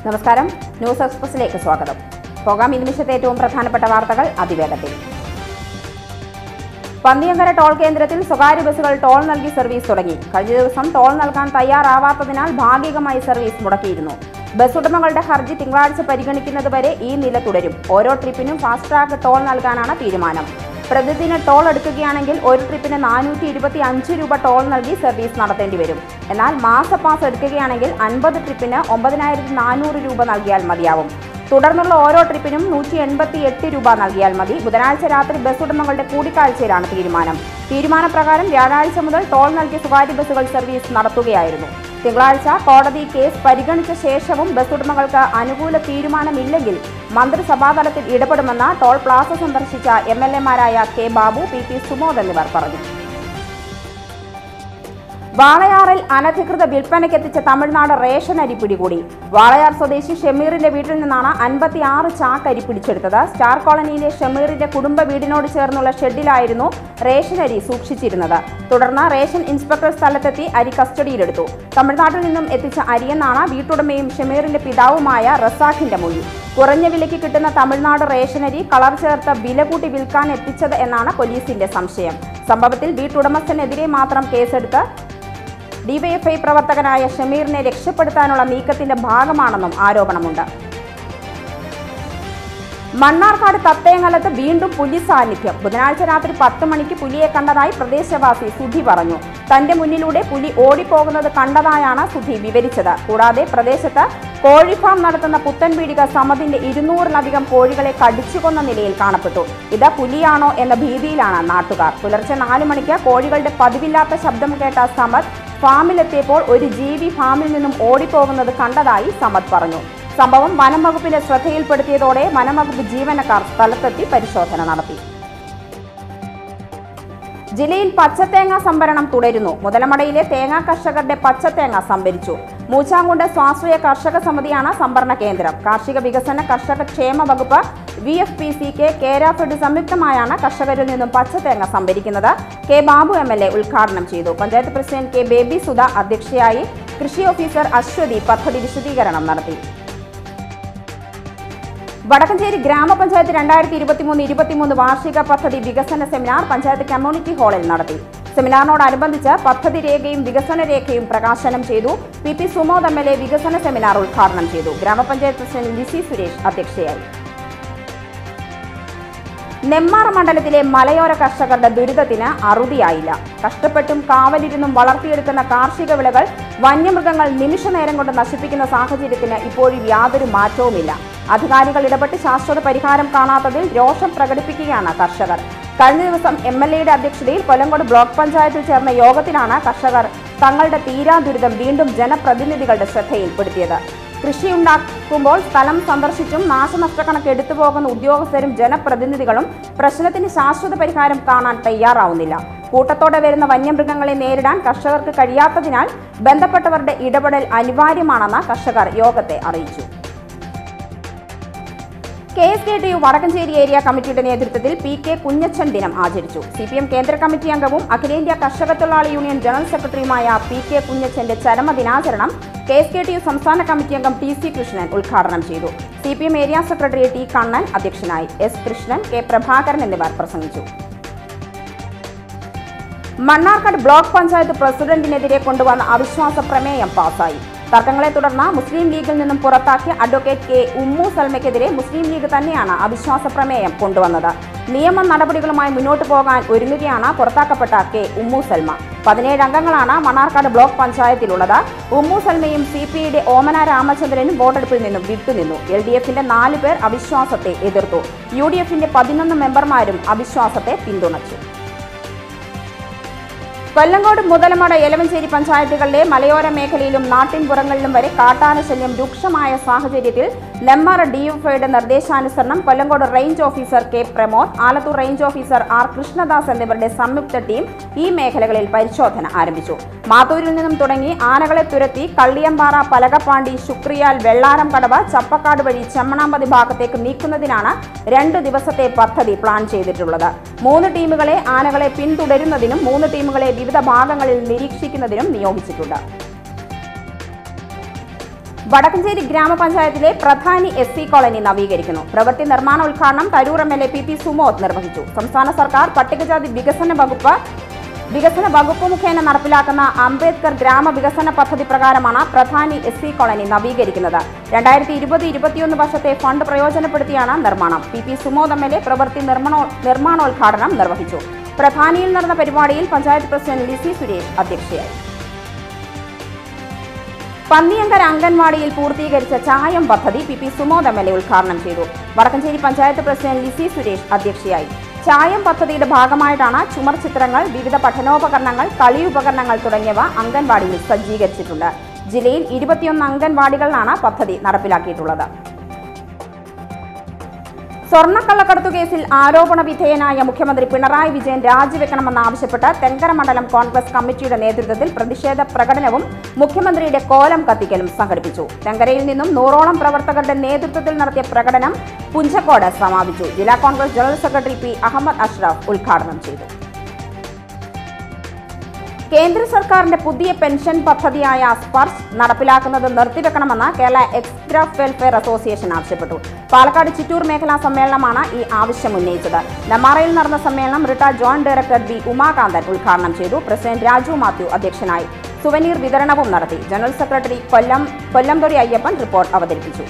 നമസ്കാരം ന്യൂസ് എക്സ്പ്രസിലേക്ക് സ്വാഗതം പോകാം ഈ നിമിഷത്തെ ഏറ്റവും പ്രധാനപ്പെട്ട വാർത്തകൾ അതിവേഗത്തിൽ പന്നിയങ്കര ടോൾ കേന്ദ്രത്തിൽ സ്വകാര്യ ബസ്സുകൾ ടോൾ നൽകി സർവീസ് തുടങ്ങി കഴിഞ്ഞ ദിവസം ടോൾ നൽകാൻ തയ്യാറാവാത്തതിനാൽ ഭാഗികമായി സർവീസ് മുടക്കിയിരുന്നു ബസ് ഉടമകളുടെ ഹർജി തിങ്കളാഴ്ച പരിഗണിക്കുന്നതുവരെ ഈ നില തുടരും ഓരോ ട്രിപ്പിനും ഫാസ്ട്രാഗ് ടോൾ നൽകാനാണ് തീരുമാനം പ്രതിദിന ടോൾ എടുക്കുകയാണെങ്കിൽ ഒരു ട്രിപ്പിന് നാനൂറ്റി ഇരുപത്തി അഞ്ച് രൂപ ടോൾ നൽകി സർവീസ് നടത്തേണ്ടി വരും എന്നാൽ മാസ പാസ് എടുക്കുകയാണെങ്കിൽ അൻപത് ട്രിപ്പിന് ഒമ്പതിനായിരത്തി നാനൂറ് രൂപ നൽകിയാൽ മതിയാവും തുടർന്നുള്ള ഓരോ ട്രിപ്പിനും നൂറ്റി എൺപത്തി എട്ട് രൂപ നൽകിയാൽ മതി ബുധനാഴ്ച രാത്രി ബസ് ഉടമകളുടെ കൂടിക്കാഴ്ചയിലാണ് തീരുമാനം തീരുമാനപ്രകാരം വ്യാഴാഴ്ച മുതൽ ടോൾ നൽകിയ സ്വകാര്യ ബസ്സുകൾ സർവീസ് നടത്തുകയായിരുന്നു തിങ്കളാഴ്ച കോടതി കേസ് പരിഗണിച്ച ശേഷവും ബസ് ഉടമകൾക്ക് അനുകൂല തീരുമാനമില്ലെങ്കിൽ മന്ത്രിസഭാതലത്തിൽ ഇടപെടുമെന്ന് ടോൾ പ്ലാസ സന്ദർശിച്ച എം എൽ എമാരായ K Babu P P Sumod എന്നിവർ പറഞ്ഞു വാളയാറിൽ അനധികൃത വിൽപ്പനയ്ക്കെത്തിച്ച തമിഴ്നാട് റേഷൻ അരി പിടികൂടി വാളയാർ സ്വദേശി ഷമീറിന്റെ വീട്ടിൽ നിന്നാണ് അൻപത്തി ആറ് ചാക്ക് അരി പിടിച്ചെടുത്തത് സ്റ്റാർ കോളനിയിലെ ഷമീറിന്റെ കുടുംബ വീടിനോട് ചേർന്നുള്ള ഷെഡിലായിരുന്നു റേഷൻ അരി സൂക്ഷിച്ചിരുന്നത് തുടർന്ന് റേഷൻ ഇൻസ്പെക്ടർ സ്ഥലത്തെത്തി അരി കസ്റ്റഡിയിലെടുത്തു തമിഴ്നാട്ടിൽ നിന്നും എത്തിച്ച അരിയെന്നാണ് വീട്ടുടമയും ഷമീറിന്റെ പിതാവുമായ റസാഖിന്റെ മൊഴി കുറഞ്ഞ വിലയ്ക്ക് കിട്ടുന്ന തമിഴ്നാട് റേഷൻ അരി കളർ ചേർത്ത് വില കൂട്ടി വിൽക്കാൻ എത്തിച്ചത് എന്നാണ് പോലീസിന്റെ സംശയം സംഭവത്തിൽ വീട്ടുടമസ്ഥനെതിരെ മാത്രം കേസെടുത്ത് ഡിവൈഎഫ്ഐ പ്രവർത്തകനായ ഷമീറിനെ രക്ഷപ്പെടുത്താനുള്ള നീക്കത്തിന്റെ ഭാഗമാണെന്നും ആരോപണമുണ്ട് മണ്ണാർക്കാട് തത്തേങ്ങലത്ത് വീണ്ടും പുലി സാന്നിധ്യം ബുധനാഴ്ച രാത്രി പത്ത് മണിക്ക് പുലിയെ കണ്ടതായി പ്രദേശവാസി സുധി പറഞ്ഞു തന്റെ മുന്നിലൂടെ പുലി ഓടിപ്പോകുന്നത് കണ്ടതായാണ് സുധി വിവരിച്ചത് കൂടാതെ പ്രദേശത്ത് കോഴി ഫാം നടത്തുന്ന പുത്തൻപീടിക സമതിന്റെ ഇരുന്നൂറിലധികം കോഴികളെ കടിച്ചുകൊന്ന നിലയിൽ കാണപ്പെട്ടു ഇത് പുലിയാണോ എന്ന ഭീതിയിലാണ് നാട്ടുകാർ പുലർച്ചെ നാല് മണിക്ക് കോഴികളുടെ പതിവില്ലാത്ത ശബ്ദം കേട്ട സമത് ഫാമിലെത്തിയപ്പോൾ ഒരു ജീവി ഫാമിൽ നിന്നും ഓടിപ്പോകുന്നത് കണ്ടതായി സമത് പറഞ്ഞു സംഭവം വനം വകുപ്പിന്റെ ശ്രദ്ധയിൽപ്പെടുത്തിയതോടെ വനം വകുപ്പ് ജീവനക്കാർ സ്ഥലത്തെത്തി പരിശോധന നടത്തി ജില്ലയിൽ പച്ചത്തേങ്ങ സംഭരണം തുടരുന്നു മുതലമടയിലെ തേങ്ങാ കർഷകരുടെ പച്ചത്തേങ്ങ സംഭരിച്ചു മൂച്ചാങ്കുണ്ട് സ്വാശ്രയ കർഷക സമിതിയാണ് സംഭരണ കേന്ദ്രം കാർഷിക വികസന കർഷക ക്ഷേമ വകുപ്പ് V F P C K Kerafed സംയുക്തമായാണ് കർഷകരിൽ നിന്നും പച്ചത്തേങ്ങ സംഭരിക്കുന്നത് K Babu M L A ഉദ്ഘാടനം ചെയ്തു panchayat president K Baby Sudha അധ്യക്ഷയായി കൃഷി ഓഫീസർ അശ്വതി പദ്ധതി വിശദീകരണം നടത്തി വടക്കഞ്ചേരി ഗ്രാമപഞ്ചായത്ത് രണ്ടായിരത്തി ഇരുപത്തിമൂന്ന് ഇരുപത്തിമൂന്ന് വാർഷിക പദ്ധതി വികസന സെമിനാർ പഞ്ചായത്ത് കമ്മ്യൂണിറ്റി ഹാളിൽ നടത്തി സെമിനാറിനോടനുബന്ധിച്ച് പദ്ധതി രേഖയും വികസന രേഖയും പ്രകാശനം ചെയ്തു P P Sumod M L A വികസന സെമിനാർ ഉദ്ഘാടനം ചെയ്തു ഗ്രാമപഞ്ചായത്ത് പ്രസിഡന്റ് ലിസി സുരേഷ് അധ്യക്ഷയായി നെമ്മാറ മണ്ഡലത്തിലെ മലയോര കർഷകരുടെ ദുരിതത്തിന് അറുതിയായില്ല കഷ്ടപ്പെട്ടും കാവലിരുന്നും വളർത്തിയെടുക്കുന്ന കാർഷിക വിളകൾ വന്യമൃഗങ്ങൾ നിമിഷ നേരം കൊണ്ട് നശിപ്പിക്കുന്ന സാഹചര്യത്തിന് ഇപ്പോഴും യാതൊരു മാറ്റവുമില്ല അധികാരികൾ ഇടപെട്ട് ശാശ്വത പരിഹാരം കാണാത്തതിൽ രോഷം പ്രകടിപ്പിക്കുകയാണ് കർഷകർ കഴിഞ്ഞ ദിവസം എം എൽ എയുടെ അധ്യക്ഷതയിൽ കൊല്ലങ്കോട് ബ്ലോക്ക് പഞ്ചായത്തിൽ ചേർന്ന യോഗത്തിലാണ് കർഷകർ തങ്ങളുടെ തീരാ ദുരിതം വീണ്ടും ജനപ്രതിനിധികളുടെ ശ്രദ്ധയിൽപ്പെടുത്തിയത് കൃഷിയുണ്ടാക്കുമ്പോൾ സ്ഥലം സന്ദർശിച്ചും നാശനഷ്ടക്കണക്ക് എടുത്തു പോകുന്ന ഉദ്യോഗസ്ഥരും ജനപ്രതിനിധികളും പ്രശ്നത്തിന് ശാശ്വത പരിഹാരം കാണാൻ തയ്യാറാവുന്നില്ല കൂട്ടത്തോടെ വരുന്ന വന്യമൃഗങ്ങളെ നേരിടാൻ കർഷകർക്ക് കഴിയാത്തതിനാൽ ബന്ധപ്പെട്ടവരുടെ ഇടപെടൽ അനിവാര്യമാണെന്ന് കർഷകർ യോഗത്തെ അറിയിച്ചു K S K T U Vadakkanchery area കമ്മിറ്റിയുടെ നേതൃത്വത്തിൽ പി കെ കുഞ്ഞച്ചൻ ദിനം ആചരിച്ചു സി പി എം കേന്ദ്ര കമ്മിറ്റി അംഗവും അഖിലേന്ത്യാ കർഷക തൊഴിലാളി യൂണിയൻ ജനറൽ സെക്രട്ടറിയുമായ പി കെ കുഞ്ഞച്ചന്റെ ചരമദിനാചരണം K S K T U സംസ്ഥാന കമ്മിറ്റി അംഗം ടി സി കൃഷ്ണൻ ഉദ്ഘാടനം ചെയ്തു C P M area secretary T Kannan അധ്യക്ഷനായി എസ് കൃഷ്ണൻ കെ പ്രഭാകരൻ എന്നിവർ പ്രസംഗിച്ചു മണ്ണാർക്കാട് ബ്ലോക്ക് പഞ്ചായത്ത് പ്രസിഡന്റിനെതിരെ കൊണ്ടുവന്ന അവിശ്വാസ പ്രമേയം പാസായി തർക്കങ്ങളെ തുടർന്ന് മുസ്ലിം ലീഗിൽ നിന്നും പുറത്താക്കിയ അഡ്വക്കേറ്റ് കെ ഉമ്മു സൽമയ്ക്കെതിരെ മുസ്ലിം ലീഗ് തന്നെയാണ് അവിശ്വാസ പ്രമേയം കൊണ്ടുവന്നത് നിയമ നടപടികളുമായി മുന്നോട്ട് പോകാൻ ഒരുങ്ങുകയാണ് പുറത്താക്കപ്പെട്ട കെ ഉമ്മു സൽമ പതിനേഴ് അംഗങ്ങളാണ് മണ്ണാർക്കാട് ബ്ലോക്ക് പഞ്ചായത്തിലുള്ളത് ഉമ്മു സൽമയും സി പി ഐയുടെ ഓമന രാമചന്ദ്രനും വോട്ടെടുപ്പിൽ നിന്നും വിട്ടുനിന്നു എൽ ഡി എഫിന്റെ നാല് പേർ അവിശ്വാസത്തെ എതിർത്തു യു ഡി എഫിന്റെ പതിനൊന്ന് മെമ്പർമാരും അവിശ്വാസത്തെ പിന്തുണച്ചു കൊല്ലങ്കോട് മുതലമട എലവഞ്ചേരി പഞ്ചായത്തുകളിലെ മലയോര മേഖലയിലും നാട്ടിൻപുറങ്ങളിലും വരെ കാട്ടാന ശല്യം രൂക്ഷമായ സാഹചര്യത്തിൽ നെമ്മാറ ഡിഎഫ്ഐയുടെ നിർദ്ദേശാനുസരണം Kollengode range officer K Pramod Alathur range officer R Krishnadas എന്നിവരുടെ സംയുക്ത ടീം ഈ മേഖലകളിൽ പരിശോധന ആരംഭിച്ചു മാത്തൂരിൽ നിന്നും തുടങ്ങി ആനകളെ തുരത്തി കള്ളിയമ്പാറ പലകപ്പാണ്ടി ശുക്രിയാൽ വെള്ളാരം കടവ് ചപ്പക്കാട് വഴി ചെമ്മണാമ്പതി ഭാഗത്തേക്ക് നീക്കുന്നതിനാണ് രണ്ട് ദിവസത്തെ പദ്ധതി പ്ലാൻ ചെയ്തിട്ടുള്ളത് മൂന്ന് ടീമുകളെ ആനകളെ പിന്തുടരുന്നതിനും മൂന്ന് ടീമുകളെ വിവിധ ഭാഗങ്ങളിൽ നിരീക്ഷിക്കുന്നതിനും നിയോഗിച്ചിട്ടുണ്ട് വടക്കഞ്ചേരി ഗ്രാമപഞ്ചായത്തിലെ പ്രധാനി എസ് സി കോളനി നവീകരിക്കുന്നു പ്രവൃത്തി നിർമ്മാണ ഉദ്ഘാടനം Tharoor M L A P P Sumod നിർവഹിച്ചു സംസ്ഥാന സർക്കാർ പട്ടികജാതി വികസന വകുപ്പ് വികസന വകുപ്പ് മുഖേന നടപ്പിലാക്കുന്ന അംബേദ്കർ ഗ്രാമവികസന പദ്ധതി പ്രകാരമാണ് പ്രധാനി എസ് സി കോളനി നവീകരിക്കുന്നത് രണ്ടായിരത്തി ഇരുപത് ഇരുപത്തിയൊന്ന് വർഷത്തെ ഫണ്ട് പ്രയോജനപ്പെടുത്തിയാണ് നിർമ്മാണം P P Sumod M L A പ്രവൃത്തി നിർമ്മാണോ നിർമ്മാണോദ്ഘാടനം നിർവഹിച്ചു പ്രധാനിയിൽ നടന്ന പരിപാടിയിൽ പഞ്ചായത്ത് പ്രസിഡന്റ് ലിസി സുരേഷ് അധ്യക്ഷയായി പന്നിയങ്കര അംഗൻവാടിയിൽ പൂർത്തീകരിച്ച ചായം പദ്ധതി P P Sumod M L A ഉദ്ഘാടനം ചെയ്തു വടക്കഞ്ചേരി പഞ്ചായത്ത് പ്രസിഡന്റ് ലിസി സുരേഷ് അധ്യക്ഷയായി ചായം പദ്ധതിയുടെ ഭാഗമായിട്ടാണ് ചുമർ ചിത്രങ്ങൾ വിവിധ പഠനോപകരണങ്ങൾ കളിയുപകരണങ്ങൾ തുടങ്ങിയവ അംഗൻവാടിയിൽ സജ്ജീകരിച്ചിട്ടുണ്ട് ജില്ലയിൽ ഇരുപത്തിയൊന്ന് അംഗൻവാടികളിലാണ് പദ്ധതി നടപ്പിലാക്കിയിട്ടുള്ളത് സ്വർണ്ണക്കള്ളക്കടത്തു കേസിൽ ആരോപണ വിധേയനായ മുഖ്യമന്ത്രി പിണറായി വിജയൻ രാജിവെക്കണമെന്നാവശ്യപ്പെട്ട് തെങ്കര മണ്ഡലം കോൺഗ്രസ് കമ്മിറ്റിയുടെ നേതൃത്വത്തിൽ പ്രതിഷേധ പ്രകടനവും മുഖ്യമന്ത്രിയുടെ കോലം കത്തിക്കലും സംഘടിപ്പിച്ചു തെങ്കരയിൽ നിന്നും നൂറോളം പ്രവർത്തകരുടെ നേതൃത്വത്തിൽ നടത്തിയ പ്രകടനം പുഞ്ചക്കോട് സമാപിച്ചു ജില്ലാ Congress general secretary P Ahammed Ashraf ഉദ്ഘാടനം ചെയ്തു കേന്ദ്ര സർക്കാരിന്റെ പുതിയ പെൻഷൻ പദ്ധതിയായ സ്പർശ് നടപ്പിലാക്കുന്നത് നിർത്തിവെക്കണമെന്ന് കേരള എക്സ്ഗ്രാഫ് വെൽഫെയർ അസോസിയേഷൻ ആവശ്യപ്പെട്ടു പാലക്കാട് ചിറ്റൂർ മേഖലാ സമ്മേളനമാണ് ഈ ആവശ്യം ഉന്നയിച്ചത് നെമാറയിൽ നടന്ന സമ്മേളനം retd joint director B Umakanthan ഉദ്ഘാടനം ചെയ്തു പ്രസിഡന്റ് രാജു മാത്യു അധ്യക്ഷനായി സുവനീർ വിതരണവും നടത്തി general secretary Kollam Kollamthodi Ayyappan report അവതരിപ്പിച്ചു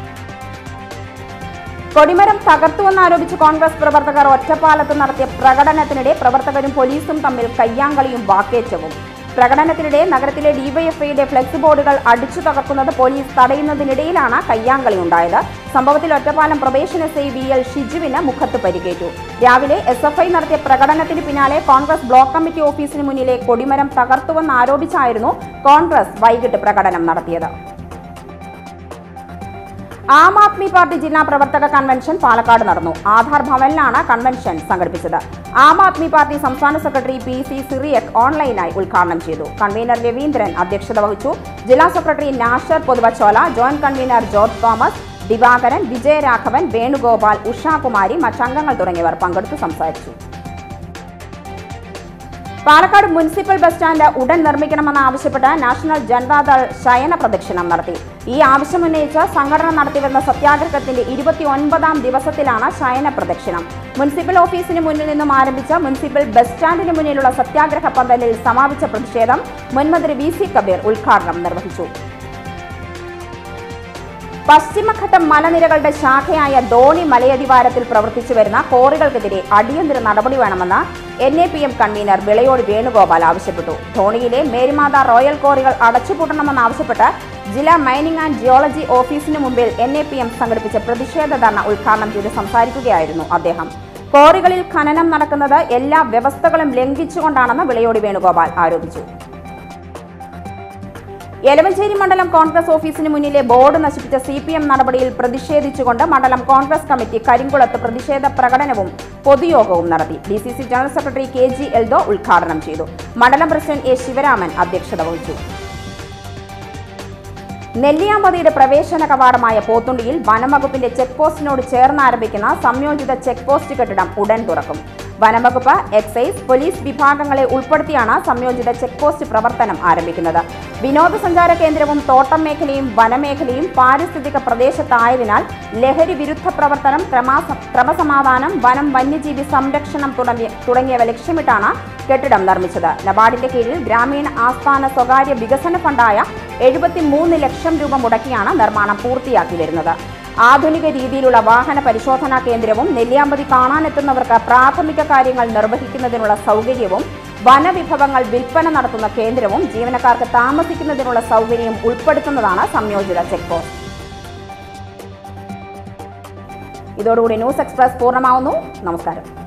കൊടിമരം തകർത്തുവെന്നാരോപിച്ച് കോൺഗ്രസ് പ്രവർത്തകർ ഒറ്റപ്പാലത്ത് നടത്തിയ പ്രകടനത്തിനിടെ പ്രവർത്തകരും പോലീസും തമ്മിൽ കയ്യാങ്കളിയും വാക്കേറ്റവും പ്രകടനത്തിനിടെ നഗരത്തിലെ ഡിവൈഎഫ്ഐയുടെ ഫ്ലെക്സ് ബോർഡുകൾ അടിച്ചു തകർക്കുന്നത് പോലീസ് തടയുന്നതിനിടയിലാണ് കയ്യാങ്കളി ഉണ്ടായത് സംഭവത്തിൽ ഒറ്റപ്പാലം പ്രവേശന എസ് ഐ വി എൽ ഷിജുവിന് മുഖത്ത് പരിക്കേറ്റു രാവിലെ എസ് എഫ് ഐ നടത്തിയ പ്രകടനത്തിന് പിന്നാലെ കോൺഗ്രസ് ബ്ലോക്ക് കമ്മിറ്റി ഓഫീസിന് മുന്നിലെ കൊടിമരം തകർത്തുവെന്നാരോപിച്ചായിരുന്നു കോൺഗ്രസ് വൈകിട്ട് പ്രകടനം നടത്തിയത് ആം ആദ്മി പാർട്ടി ജില്ലാ പ്രവർത്തക കൺവെൻഷൻ പാലക്കാട് നടന്നു ആധാർ ഭവനിലാണ് കൺവെൻഷൻ സംഘടിപ്പിച്ചത് ആം ആദ്മി പാർട്ടി സംസ്ഥാന സെക്രട്ടറി പി സി സിറിയക് ഓൺലൈനായി ഉദ്ഘാടനം ചെയ്തു കൺവീനർ രവീന്ദ്രൻ അധ്യക്ഷത വഹിച്ചു ജില്ലാ secretary Nasar Pothuvachola joint convener George Thomas Divakaran Vijayaraghavan Venugopal Ushakumari മറ്റംഗങ്ങൾ തുടങ്ങിയവർ പങ്കെടുത്തു സംസാരിച്ചു പാലക്കാട് മുനിസിപ്പൽ ബസ് സ്റ്റാൻഡ് ഉടൻ നിർമ്മിക്കണമെന്നാവശ്യപ്പെട്ട് നാഷണൽ ജനതാദൾ ശയന പ്രദക്ഷിണം നടത്തി ഈ ആവശ്യമുന്നയിച്ച് സംഘടന നടത്തിവരുന്ന സത്യാഗ്രഹത്തിന്റെ ഇരുപത്തി ഒൻപതാം ദിവസത്തിലാണ് ശയന പ്രദക്ഷിണം മുനിസിപ്പൽ ഓഫീസിന് മുന്നിൽ നിന്നും ആരംഭിച്ച മുനിസിപ്പൽ ബസ് സ്റ്റാൻഡിന് മുന്നിലുള്ള സത്യാഗ്രഹ പന്തലിൽ സമാപിച്ച പ്രതിഷേധം മുൻമന്ത്രി വി സി കബീർ ഉദ്ഘാടനം നിർവഹിച്ചു പശ്ചിമഘട്ടം മലനിരകളുടെ ശാഖയായ ധോണി മലയടിവാരത്തിൽ പ്രവർത്തിച്ചു വരുന്ന കോറികൾക്കെതിരെ അടിയന്തര നടപടി വേണമെന്ന് N A P M convener Vilayode Venugopal ആവശ്യപ്പെട്ടു ധോണിയിലെ മേരിമാത റോയൽ കോറികൾ അടച്ചുപൂട്ടണമെന്നാവശ്യപ്പെട്ട് ജില്ലാ മൈനിംഗ് ആൻഡ് ജിയോളജി ഓഫീസിന് മുമ്പിൽ എൻ എ പി എം സംഘടിപ്പിച്ച പ്രതിഷേധ ധർണ ഉദ്ഘാടനം ചെയ്ത് സംസാരിക്കുകയായിരുന്നു അദ്ദേഹം കോറികളിൽ ഖനനം നടക്കുന്നത് എല്ലാ വ്യവസ്ഥകളും ലംഘിച്ചുകൊണ്ടാണെന്ന് വിളയോട് വേണുഗോപാൽ ആരോപിച്ചു എലവഞ്ചേരി മണ്ഡലം കോൺഗ്രസ് ഓഫീസിന് മുന്നിലെ ബോർഡ് നശിപ്പിച്ച സി പി എം നടപടിയിൽ പ്രതിഷേധിച്ചുകൊണ്ട് മണ്ഡലം കോൺഗ്രസ് കമ്മിറ്റി കരിങ്കുളത്ത് പ്രതിഷേധ പ്രകടനവും പൊതുയോഗവും നടത്തി D C C general secretary K G Eldho ഉദ്ഘാടനം ചെയ്തു മണ്ഡലം പ്രസിഡന്റ് എ ശിവരാമൻ അധ്യക്ഷത വഹിച്ചു നെല്ലിയാമ്പതിയുടെ പ്രവേശന കവാടമായ പോത്തുണ്ടിയിൽ വനംവകുപ്പിന്റെ ചെക്ക് പോസ്റ്റിനോട് ചേർന്ന് ആരംഭിക്കുന്ന സംയോജിത ചെക്ക് പോസ്റ്റ് കെട്ടിടം ഉടൻ തുറക്കും വനംവകുപ്പ് എക്സൈസ് പോലീസ് വിഭാഗങ്ങളെ ഉൾപ്പെടുത്തിയാണ് സംയോജിത ചെക്ക് പോസ്റ്റ് പ്രവർത്തനം ആരംഭിക്കുന്നത് വിനോദസഞ്ചാര കേന്ദ്രവും തോട്ടം മേഖലയും വനമേഖലയും പാരിസ്ഥിതിക പ്രദേശത്തായതിനാൽ ലഹരി വിരുദ്ധ പ്രവർത്തനം ക്രമാസ ക്രമസമാധാനം വനം വന്യജീവി സംരക്ഷണം തുടങ്ങിയ തുടങ്ങിയവ ലക്ഷ്യമിട്ടാണ് കെട്ടിടം നിർമ്മിച്ചത് നബാർഡിന്റെ കീഴിൽ ഗ്രാമീണ ആസ്ഥാന സ്വകാര്യ വികസന ഫണ്ടായ എഴുപത്തിമൂന്ന് ലക്ഷം രൂപ മുടക്കിയാണ് നിർമ്മാണം പൂർത്തിയാക്കി വരുന്നത് ആധുനിക രീതിയിലുള്ള വാഹന പരിശോധനാ കേന്ദ്രവും നെല്ലിയാമ്പതി കാണാനെത്തുന്നവർക്ക് പ്രാഥമിക കാര്യങ്ങൾ നിർവഹിക്കുന്നതിനുള്ള സൗകര്യവും വനവിഭവങ്ങൾ വിൽപ്പന നടത്തുന്ന കേന്ദ്രവും ജീവനക്കാർക്ക് താമസിക്കുന്നതിനുള്ള സൗകര്യവും ഉൾപ്പെടുത്തുന്നതാണ് സംയോജിത ചെക്ക് പോസ്റ്റ് ഇതോടുകൂടി ന്യൂസ് എക്സ്പ്രസ് പൂർണ്ണമാവുന്നു നമസ്കാരം